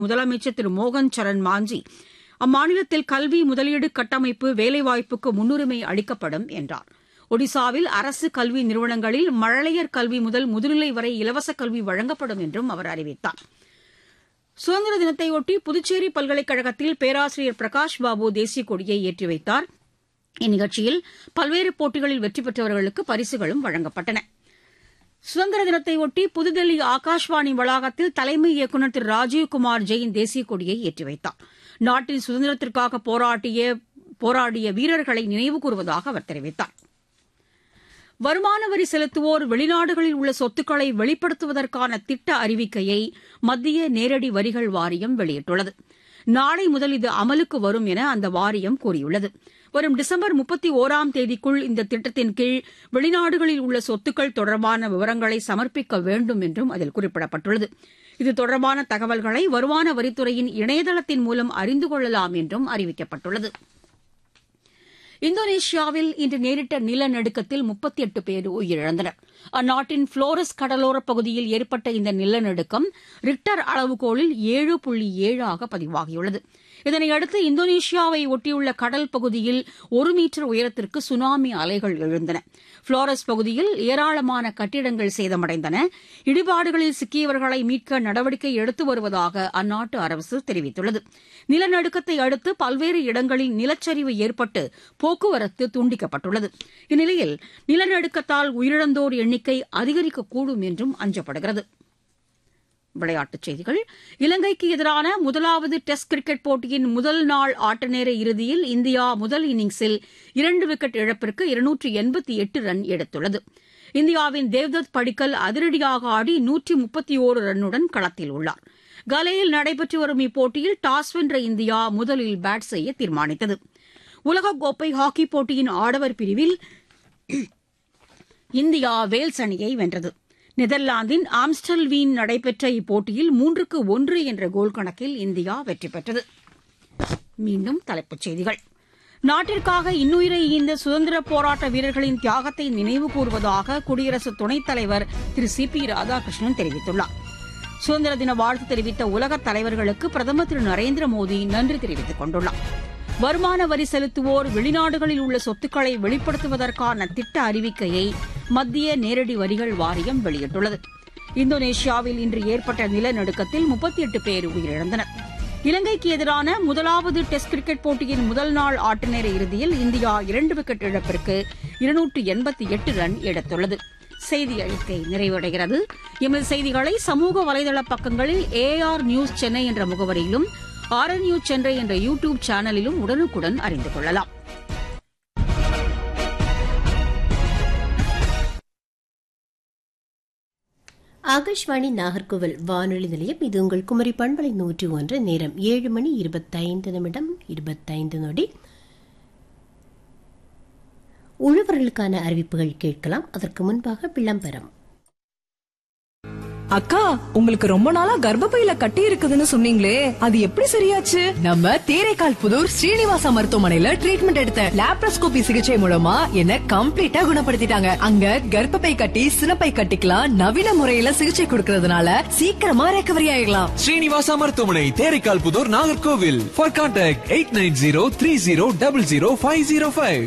முதலமைச்சர் திரு மோகன் சரண் மாஞ்சி அம்மாநிலத்தில் கல்வி முதலீடு கட்டமைப்பு வேலைவாய்ப்புக்கு முன்னுரிமை அளிக்கப்படும் என்றார் ஒடிசாவில் அரசு கல்வி நிறுவனங்களில் மழலையர் கல்வி முதல் முதுநிலை வரை இலவச கல்வி வழங்கப்படும் என்றும் அவர் அறிவித்தார் சுதந்திர தினத்தையொட்டி புதுச்சேரி பல்கலைக்கழகத்தில் பேராசிரியர் பிரகாஷ் பாபு தேசிய கொடியை ஏற்றி வைத்தார் இந்நிகழ்ச்சியில் பல்வேறு போட்டிகளில் வெற்றி பெற்றவர்களுக்கு பரிசுகளும் வழங்கப்பட்டன சுதந்திர தினத்தையொட்டி புதுதில்லி ஆகாஷ்வாணி வளாகத்தில் தலைமை இயக்குநர் திரு ராஜீவ்குமார் ஜெயின் தேசிய கொடியை ஏற்றி வைத்தார் நாட்டின் சுதந்திரத்திற்காக போராட்டிய போராடிய வீரர்களை நினைவு கூறுவதாக அவர் தெரிவித்தார் வருமான வரி செலுத்துவோர் வெளிநாடுகளில் உள்ள சொத்துக்களை வெளிப்படுத்துவதற்கான திட்ட அறிவிக்கையை மத்திய நேரடி வரிகள் வாரியம் வெளியிட்டுள்ளது நாளை முதல் இது அமலுக்கு வரும் என அந்த வாரியம் கூறியுள்ளது வரும் டிசம்பர் முப்பத்தி ஒராம் தேதிக்குள் இந்த திட்டத்தின் கீழ் வெளிநாடுகளில் உள்ள சொத்துக்கள் தொடர்பான விவரங்களை சமர்ப்பிக்க வேண்டும் என்றும் அதில் குறிப்பிடப்பட்டுள்ளது இது தொடர்பான தகவல்களை வருமான வரித்துறையின் இணையதளத்தின் மூலம் அறிந்து கொள்ளலாம் என்றும் அறிவிக்கப்பட்டுள்ளது இந்தோனேஷியாவில் இன்று நேரிட்ட நிலநடுக்கத்தில் முப்பத்தி எட்டு பேர் உயிரிழந்தனர் அந்நாட்டின் புளோரஸ் கடலோரப் பகுதியில் ஏற்பட்ட இந்த நிலநடுக்கம் ரிக்டர் அளவுகோலில் ஏழு புள்ளி ஏழாக பதிவாகியுள்ளது இதனையடுத்து இந்தோனேஷியாவை ஒட்டியுள்ள கடல் பகுதியில் ஒரு மீட்டர் உயரத்திற்கு சுனாமி அலைகள் எழுந்தன புளோரஸ் பகுதியில் ஏராளமான கட்டிடங்கள் சேதமடைந்தன இடிபாடுகளில் சிக்கியவர்களை மீட்க நடவடிக்கை எடுத்து வருவதாக அந்நாட்டு அரசு தெரிவித்துள்ளது நிலநடுக்கத்தை அடுத்து பல்வேறு இடங்களில் நிலச்சரிவு ஏற்பட்டு போக்குவரத்து துண்டிக்கப்பட்டுள்ளது இந்நிலையில் நிலநடுக்கத்தால் உயிரிழந்தோர் எண்ணிக்கை அதிகரிக்கக்கூடும் என்றும் அஞ்சப்படுகிறது விளையாட்டுச் செய்திகள் இலங்கைக்கு எதிரான முதலாவது டெஸ்ட் கிரிக்கெட் போட்டியின் முதல் நாள் ஆட்டநேர இறுதியில் இந்தியா முதல் இன்னிங்ஸில் இரண்டு விக்கெட் இழப்பிற்கு இருநூற்று எண்பத்தி எட்டு ரன் எடுத்துள்ளது இந்தியாவின் தேவ்தத் படிக்கல் அதிரடியாக ஆடி நூற்றி முப்பத்தி ஓரு ரன்னுடன் களத்தில் உள்ளார் கலையில் நடைபெற்று வரும் இப்போட்டியில் டாஸ் வென்ற இந்தியா முதலில் பேட் செய்ய தீர்மானித்தது உலகக்கோப்பை ஹாக்கி போட்டியின் ஆடவர் பிரிவில் இந்தியா வேல்ஸ் அணியை வென்றது நெதர்லாந்தின் ஆம்ஸ்டல்வீன் நடைபெற்ற இப்போட்டியில் மூன்றுக்கு ஒன்று என்ற கோல் கணக்கில் இந்தியா வெற்றி பெற்றது மீண்டும் தலைப்புச் செய்திகள் நாட்டிற்காக இன்னுயிரை ஈந்த சுதந்திர போராட்ட வீரர்களின் தியாகத்தை நினைவு கூறுவதாக குடியரசு துணைத் தலைவர் திரு சி பி ராதாகிருஷ்ணன் தெரிவித்துள்ளார் சுதந்திர தின வாழ்த்து தெரிவித்த உலகத் தலைவர்களுக்கு பிரதமர் திரு நரேந்திர மோடி நன்றி தெரிவித்துக் கொண்டுள்ளார் வருமான வரி செலுத்துவோர் வெளிநாடுகளில் உள்ள சொத்துக்களை வெளிப்படுத்துவதற்கான திட்ட அறிவிக்கையை மத்திய நேரடி வரிகள் வாரியம் வெளியிட்டுள்ளது இந்தோனேஷியாவில் இன்று ஏற்பட்ட நிலநடுக்கத்தில் முப்பத்தி எட்டு பேர் உயிரிழந்தனர் இலங்கைக்கு எதிரான முதலாவது டெஸ்ட் கிரிக்கெட் போட்டியின் முதல் நாள் ஆட்டநேர இறுதியில் இந்தியா இரண்டு விக்கெட் இழப்பிற்கு இருநூற்று எண்பத்தி எட்டு ரன் எடுத்துள்ளது செய்தி அறிக்கை நிறைவடைகிறது எமது செய்திகளை சமூக வலைதள பக்கங்களில் ஏஆர் நியூஸ் சென்னை என்ற முகவரியிலும் ஆர்என் நியூஸ் சென்னை என்ற யூ டியூப் சேனலிலும் உடனுக்குடன் அறிந்து கொள்ளலாம் ஆகாஷ்வாணி நாகர்கோவில் வானொலி நிலையம் இது உங்கள் குமரி பண்பலை நூற்றி ஒன்று நேரம் ஏழு மணி இருபத்தைந்து நிமிடம் இருபத்தைந்து நொடி உழவர்களுக்கான அறிவிப்புகள் கேட்கலாம் அதற்கு முன்பாக விளம்பரம் அக்கா உங்களுக்கு ரொம்ப நாளா கர்ப்பப்பையில கட்டி இருக்குதுன்னு சொன்னீங்களே அது எப்படி சரியாச்சு நம்ம தேரைக்கால் புதூர் ஸ்ரீனிவாசா மருத்துவமனையில ட்ரீட்மெண்ட் எடுத்த லாப்ரோஸ்கோபி சிகிச்சை மூலமா என்ன கம்ப்ளீட்டா குணப்படுத்திட்டாங்க அங்க கர்ப்பப்பை கட்டி சினப்பை கட்டிக்கலாம் நவீன முறையில சிகிச்சை கொடுக்கறதுனால சீக்கிரமா ரெக்கவரி ஆயிடலாம் ஸ்ரீனிவாசா மருத்துவமனை Theraikal Pudur Nagercoil for contact eight nine zero three zero double zero five zero five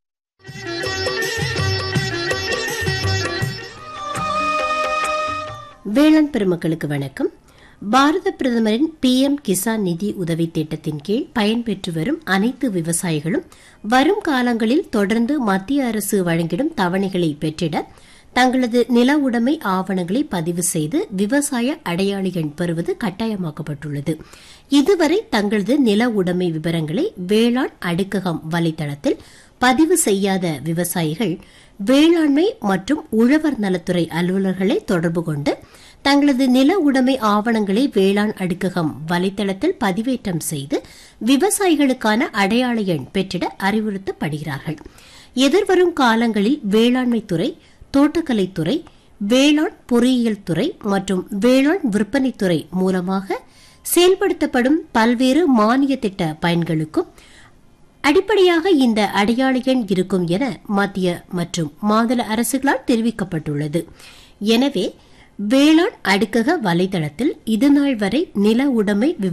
வேளாண் பெருமக்களுக்கு வணக்கம் பாரத பிரதமரின் பி எம் கிசான் நிதி உதவி திட்டத்தின் கீழ் பயன்பெற்று வரும் அனைத்து விவசாயிகளும் வரும் காலங்களில் தொடர்ந்து மத்திய அரசு வழங்கிடும் தவணைகளை பெற்றிட தங்களது நில உடைமை ஆவணங்களை பதிவு செய்து விவசாய அடையாள எண் பெறுவது கட்டாயமாக்கப்பட்டுள்ளது இதுவரை தங்களது நில உடைமை விவரங்களை வேளாண் அடுக்ககம் வலைதளத்தில் பதிவு செய்யாத விவசாயிகள் வேளாண்மை மற்றும் உழவர் நலத்துறை அலுவலர்களை தொடர்பு கொண்டு தங்களது நில உடைமை ஆவணங்களை வேளாண் அடுக்ககம் வலைதளத்தில் பதிவேற்றம் செய்து விவசாயிகளுக்கான அடையாள எண் பெற்றிட அறிவுறுத்தப்படுகிறார்கள் எதிர்வரும் காலங்களில் வேளாண்மைத்துறை தோட்டக்கலைத்துறை வேளாண் பொறியியல் துறை மற்றும் வேளாண் விற்பனைத்துறை மூலமாக செயல்படுத்தப்படும் பல்வேறு மானிய திட்ட பயன்களுக்கும் அடிப்படையாக இந்த அடையாள எண் இருக்கும் என மத்திய மற்றும் மாநில அரசுகளால் தெரிவிக்கப்பட்டுள்ளது எனவே வேளாண் அடுக்கக வலைதளத்தில் இதுநாள் வரை நில உடைமை